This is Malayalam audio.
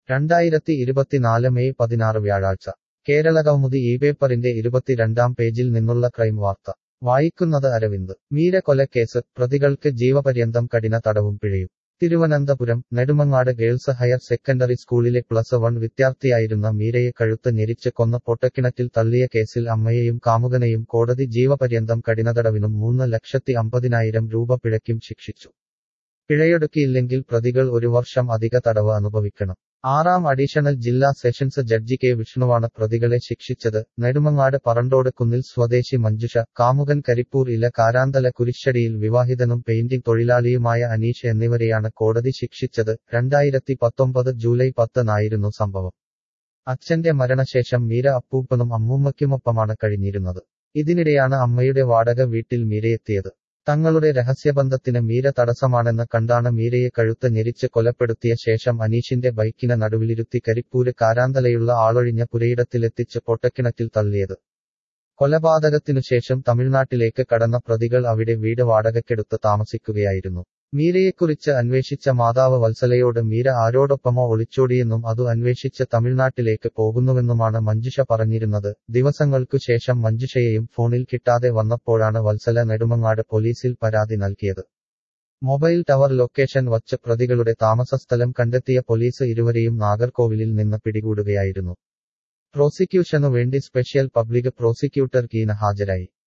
രണ്ടായിരത്തി ഇരുപത്തിനാല് മെയ് പതിനാറ് വ്യാഴാഴ്ച കേരളകൗമുദി ഈ പേപ്പറിന്റെ ഇരുപത്തിരണ്ടാം പേജിൽ നിന്നുള്ള ക്രൈം വാർത്ത വായിക്കുന്നത് അരവിന്ദ് മീര കൊലക്കേസ് പ്രതികൾക്ക് ജീവപര്യന്തം കഠിന തടവും പിഴയും Thiruvananthapuram Nedumangad girls higher secondary സ്കൂളിലെ പ്ലസ് വൺ വിദ്യാർത്ഥിയായിരുന്ന മീരയെ കഴുത്ത് ഞെരിച്ച് കൊന്ന പൊട്ടക്കിണറ്റിൽ തള്ളിയ കേസിൽ അമ്മയെയും കാമുകനെയും കോടതി ജീവപര്യന്തം കഠിനതടവിനും മൂന്ന് ലക്ഷത്തി അമ്പതിനായിരം രൂപ പിഴയ്ക്കും ശിക്ഷിച്ചു പിഴയൊടുക്കിയില്ലെങ്കിൽ പ്രതികൾ ഒരു വർഷം അധിക തടവ് അനുഭവിക്കണം ആറാം അഡീഷണൽ ജില്ലാ സെഷൻസ് ജഡ്ജി കെ വിഷ്ണുവാണ് പ്രതികളെ ശിക്ഷിച്ചത് നെടുമങ്ങാട് പറണ്ടോട് കുന്നിൽ സ്വദേശി മഞ്ജുഷ കാമുകൻ കരിപ്പൂർ ഇല കാരാന്തല കുരിശടിയിൽ വിവാഹിതനും പെയിന്റിംഗ് തൊഴിലാളിയുമായ അനീഷ് എന്നിവരെയാണ് കോടതി ശിക്ഷിച്ചത് രണ്ടായിരത്തി പത്തൊമ്പത് ജൂലൈ പത്തിനായിരുന്നു സംഭവം അച്ഛന്റെ മരണശേഷം മീര അപ്പൂപ്പനും അമ്മൂമ്മയ്ക്കുമൊപ്പമാണ് കഴിഞ്ഞിരുന്നത് ഇതിനിടെയാണ് അമ്മയുടെ വാടക വീട്ടിൽ മീരയെത്തിയത് തങ്ങളുടെ രഹസ്യബന്ധത്തിന് മീര തടസ്സമാണെന്ന് കണ്ടാണ് മീരയെ കഴുത്ത് ഞെരിച്ച് കൊലപ്പെടുത്തിയ ശേഷം അനീഷിന്റെ ബൈക്കിന് നടുവിലിരുത്തി കരിപ്പൂര് കാരാന്തലയുള്ള ആളൊഴിഞ്ഞ പുരയിടത്തിലെത്തിച്ച് പൊട്ടക്കിണറ്റിൽ തള്ളിയത് കൊലപാതകത്തിനുശേഷം തമിഴ്നാട്ടിലേക്ക് കടന്ന പ്രതികൾ അവിടെ വീട് വാടകയ്ക്കെടുത്ത് താമസിക്കുകയായിരുന്നു മീരയെക്കുറിച്ച് അന്വേഷിച്ച മാതാവ് വത്സലയോട് മീര ആരോടൊപ്പമോ ഒളിച്ചോടിയെന്നും അതു അന്വേഷിച്ച് തമിഴ്നാട്ടിലേക്ക് പോകുന്നുവെന്നുമാണ് മഞ്ജുഷ പറഞ്ഞിരുന്നത് ദിവസങ്ങൾക്കു ശേഷം മഞ്ജുഷയെയും ഫോണിൽ കിട്ടാതെ വന്നപ്പോഴാണ് വത്സല നെടുമങ്ങാട് പോലീസിൽ പരാതി നൽകിയത് മൊബൈൽ ടവർ ലൊക്കേഷൻ വച്ച് പ്രതികളുടെ താമസസ്ഥലം കണ്ടെത്തിയ പോലീസ് ഇരുവരെയും നാഗർകോവിലിൽ നിന്ന് പിടികൂടുകയായിരുന്നു പ്രോസിക്യൂഷനു വേണ്ടി സ്പെഷ്യൽ പബ്ലിക് പ്രോസിക്യൂട്ടർ കീന ഹാജരായി